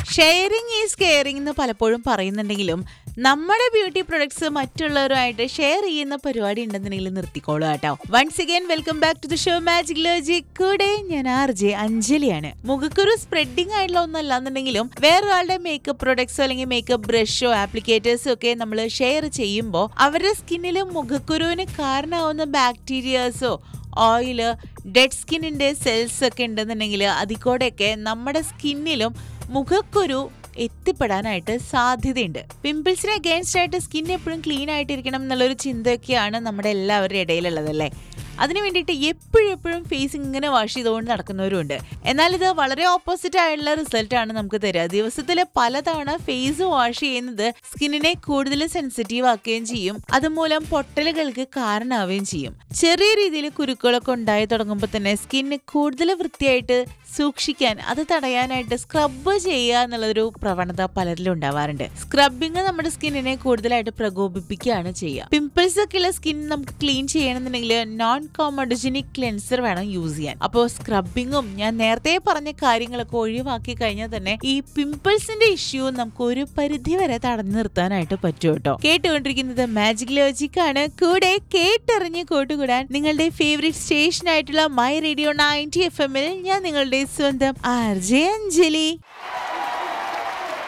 sharing is caring എന്ന് പലപ്പോഴും പറയുന്നുണ്ടെങ്കിലും നമ്മുടെ ബ്യൂട്ടി പ്രൊഡക്ട്സ് മറ്റുള്ളവരുമായിട്ട് ഷെയർ ചെയ്യുന്ന പരിപാടി ഉണ്ടെന്നുണ്ടെങ്കിൽ നിർത്തിക്കോളൂ കേട്ടോ once again welcome back to the show magic logic കൂടെ ഞാൻ ആർ ജെ അഞ്ജലിയാണ് മുഖക്കുരു സ്പ്രെഡിങ് ആയിട്ടുള്ള ഒന്നല്ല എന്നുണ്ടെങ്കിലും വേറൊരാളുടെ മേക്കപ്പ് പ്രൊഡക്ട്സോ അല്ലെങ്കിൽ മേക്കപ്പ് ബ്രഷോ ആപ്ലിക്കേറ്റേഴ്സോ ഒക്കെ നമ്മൾ ഷെയർ ചെയ്യുമ്പോൾ അവരുടെ സ്കിന്നിൽ മുഖക്കുരുവിന് കാരണമാവുന്ന ബാക്ടീരിയാസോ ഓയില് ഡെഡ് സ്കിന്നിന്റെ സെൽസ് ഒക്കെ ഉണ്ടെന്നുണ്ടെങ്കിൽ അതിക്കൂടെയൊക്കെ നമ്മുടെ സ്കിന്നിലും മുഖക്കുരു എത്തിപ്പെടാനായിട്ട് സാധ്യതയുണ്ട് പിമ്പിൾസിന് അഗേൻസ്റ്റ് ആയിട്ട് സ്കിൻ എപ്പോഴും ക്ലീൻ ആയിട്ടിരിക്കണം എന്നുള്ളൊരു ചിന്തയൊക്കെയാണ് നമ്മുടെ എല്ലാവരുടെ ഇടയിലുള്ളതല്ലേ അതിന് വേണ്ടിയിട്ട് എപ്പോഴും എപ്പോഴും ഫേസ് ഇങ്ങനെ വാഷ് ചെയ്തുകൊണ്ട് നടക്കുന്നവരുണ്ട് എന്നാൽ ഇത് വളരെ ഓപ്പോസിറ്റ് ആയിട്ടുള്ള റിസൾട്ട് ആണ് നമുക്ക് തരിക ദിവസത്തിൽ പലതവണ ഫേസ് വാഷ് ചെയ്യുന്നത് സ്കിന്നിനെ കൂടുതൽ സെൻസിറ്റീവ് ആക്കുകയും ചെയ്യും അതുമൂലം പൊട്ടലുകൾക്ക് കാരണമാവുകയും ചെയ്യും ചെറിയ രീതിയിൽ കുരുക്കളൊക്കെ ഉണ്ടായി തുടങ്ങുമ്പോൾ തന്നെ സ്കിന്ന് കൂടുതൽ വൃത്തിയായിട്ട് സൂക്ഷിക്കാൻ അത് തടയാനായിട്ട് സ്ക്രബ് ചെയ്യുക എന്നുള്ളൊരു പ്രവണത പലരിലും ഉണ്ടാവാറുണ്ട് സ്ക്രബിങ് നമ്മുടെ സ്കിന്നിനെ കൂടുതലായിട്ട് പ്രകോപിപ്പിക്കുകയാണ് ചെയ്യുക പിമ്പിൾസ് ഒക്കെ ഉള്ള സ്കിൻ നമുക്ക് ക്ലീൻ ചെയ്യണമെന്നുണ്ടെങ്കിൽ നോൺ കോമഡോജനിക് ക്ലെൻസർ വേണം യൂസ് ചെയ്യാൻ അപ്പോൾ സ്ക്രബിങ്ങും ഞാൻ നേരത്തെ പറഞ്ഞ കാര്യങ്ങളൊക്കെ ഒഴിവാക്കി കഴിഞ്ഞാൽ തന്നെ ഈ പിമ്പിൾസിന്റെ ഇഷ്യൂ നമുക്ക് ഒരു പരിധി വരെ തടഞ്ഞു നിർത്താനായിട്ട് പറ്റും കേട്ടോ കേട്ടുകൊണ്ടിരിക്കുന്നത് മാജിക് ലോജിക് ആണ് കൂടെ കേട്ടെറിഞ്ഞ് കൂട്ടുകൂടാൻ നിങ്ങളുടെ ഫേവറേറ്റ് സ്റ്റേഷൻ ആയിട്ടുള്ള മൈ റേഡിയോ നയൻറ്റി എഫ് എമ്മിൽ ഞാൻ നിങ്ങളുടെ സ്വന്തം ആർ ജെ അഞ്ജലി